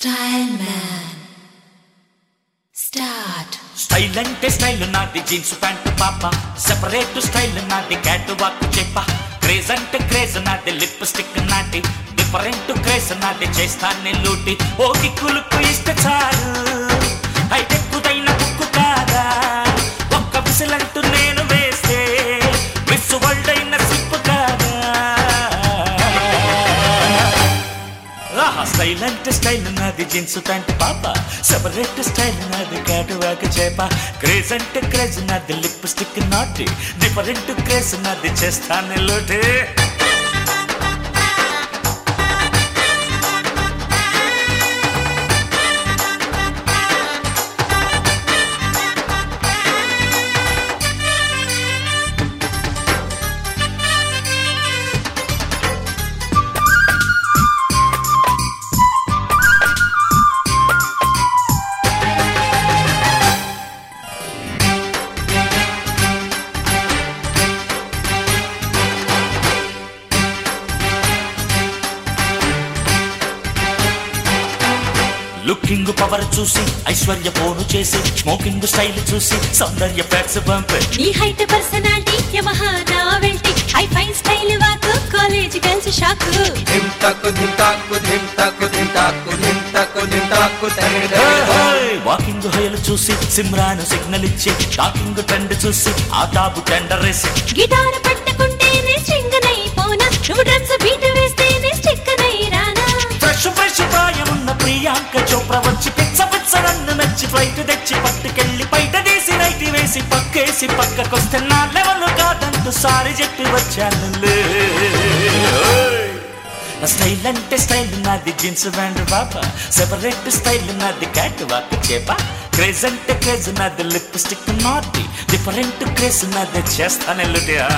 Style Man. Start. Style అంటే style నాది jeans pant పాప సెపరేట్ స్టైల్ నాది క్యాట్ వాక్ చెప్ప క్రేజ్ అంటే క్రేజ్ నాది లిప్ స్టిక్ నాటి డిఫరెంట్ క్రేజ్ నాది చేస్తాను లూటి ఓ దిక్కులకు ఇష్ట చాలు హైటెక్కుదైన బుక్కు కాదా ఒక్క విసిలంటూ నేను వేస్తే మిస్ వరల్డ్ అయిన సిప్పు కాదా ఆహా స్టైల్ అంటే స్టైల్ నాది జీన్స్ ప్యాంట్ పాప సెపరేట్ స్టైల్ నాది కాటువాక చేప క్రేజ్ అంటే క్రేజ్ నాది లిప్ స్టిక్ నాటి డిఫరెంట్ క్రేజ్ నాది చేస్తాను లోటే లుకింగ్ పవర్ చూసి ఐశ్వర్య పోను చేసి స్మోకింగ్ స్టైల్ చూసి సౌందర్య ఫ్యాట్స్ పంపే నీ హైట్ పర్సనాలిటీ యమహా నా వెల్టీ high fine style walk college girls shock ధిమ్ తక్కు ధిమ్ తాక్కు ధిమ్ తక్కు ధిమ్ తాక్కు ధిమ్ తక్కు ధిమ్ తాక్కు తరిగి తరిగి వాకింగ్ హయలు చూసి సిమ్రాన్ సిగ్నల్ ఇచ్చి టాకింగ్ ట్రెండ్ చూసి ఆ టాపు టెండర్ రేసి గిటార్ పట్టుకుంటేనే స్ట్రింగ్ నై పోనా నువ్వు డ్రమ్స్ బీట్ వేస్తేనే స్టిక్ నై రానా ఫ్రెష్ ఫ్రెష్ ప్రాయమున్న ప్రియాంక చోప్రా వచ్చి పిచ్చ పిచ్చ నన్ను నచ్చి ఫ్లైట్ తెచ్చి పట్టుకెళ్ళి బయట తీసి నైటి వేసి పక్కేసి పక్కకొస్తే నా లెవెల్ కాదంటూ సారి చెప్పి వచ్చాను స్టైల్ అంటే స్టైల్ నాది జీన్స్ బ్యాండ్ బాబా సెపరేట్ స్టైల్ నాది క్యాట్ వాక్ చేప క్రేజ్ అంటే క్రేజ్ నాది లిప్ స్టిక్ నాటి డిఫరెంట్ క్రేజ్ నాది చేస్తానెల్లుటియా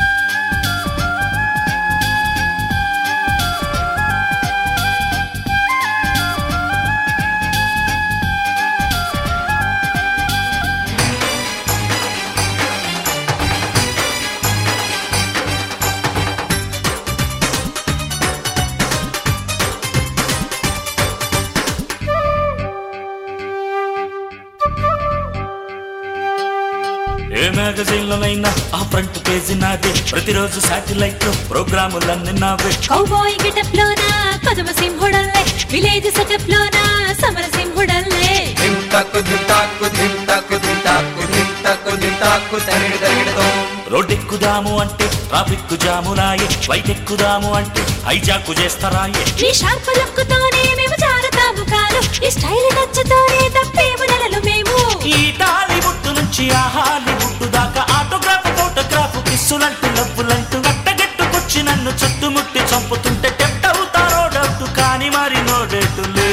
ఏ మ్యాగజైన్ లోనైనా ఆ ఫ్రంట్ పేజీ నాదే ప్రతిరోజు శాటిలైట్ ప్రోగ్రాములన్నీ నావే కౌబాయ్ గెటప్ లోనా పదమ సింహుడల్లే విలేజ్ సెటప్ లోనా సమర సింహుడల్లే ధిమ్ తక్కు ధిమ్ తాక్కు ధిమ్ తక్కు ధిమ్ తాక్కు ధిమ్ తక్కు ధిమ్ తాక్కు తరిగి తరిగి రోడ్ ఎక్కుదాము అంటే ట్రాఫిక్ జాములాయే ఫ్లైట్ ఎక్కుదాము అంటే హైజాక్ చేస్తారాయే నీ షార్ప్ లుక్ తోనే మేము జారుతాము కాలు ఈ స్టైల్ నచ్చుతోనే తప్పేము నెలలు మేము ఈ టాలీవుడ్ నుంచి ఆ హాలీవుడ్ దాకా ఆటోగ్రాఫ్ ఫోటోగ్రాఫ్ కిస్సులంటూ లవ్వులంటూ గట్టగట్టుకొచ్చి నన్ను చుట్టుముట్టి చంపుతుంటే టెంప్ట్ అవుతారో డౌట్ కానీ మరి నో డేటులే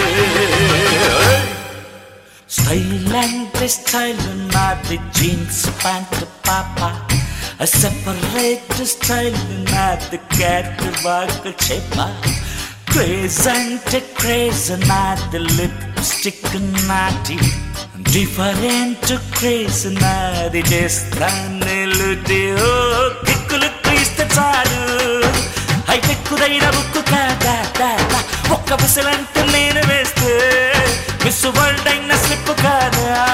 స్టైల్ అంటే స్టైల్ నాది జీన్స్ ప్యాంట్ పాప సెపరేట్ స్టైల్ నాది క్యాట్ బాగా చెప్ప క్రేజ్ అంటే క్రేజ్ నాది లిప్స్టిక్ నాటి డిఫరెంట్ క్రేజ్ నాది చేస్తాను ఓ కిక్కులకు ఇస్తే చాలు హైటెక్కుదైన బుక్కు కాదా కాదా. ఒక్క విసలంటే నేను వేస్తే మిస్ వరల్డ్ అయిన స్లిప్ కాదా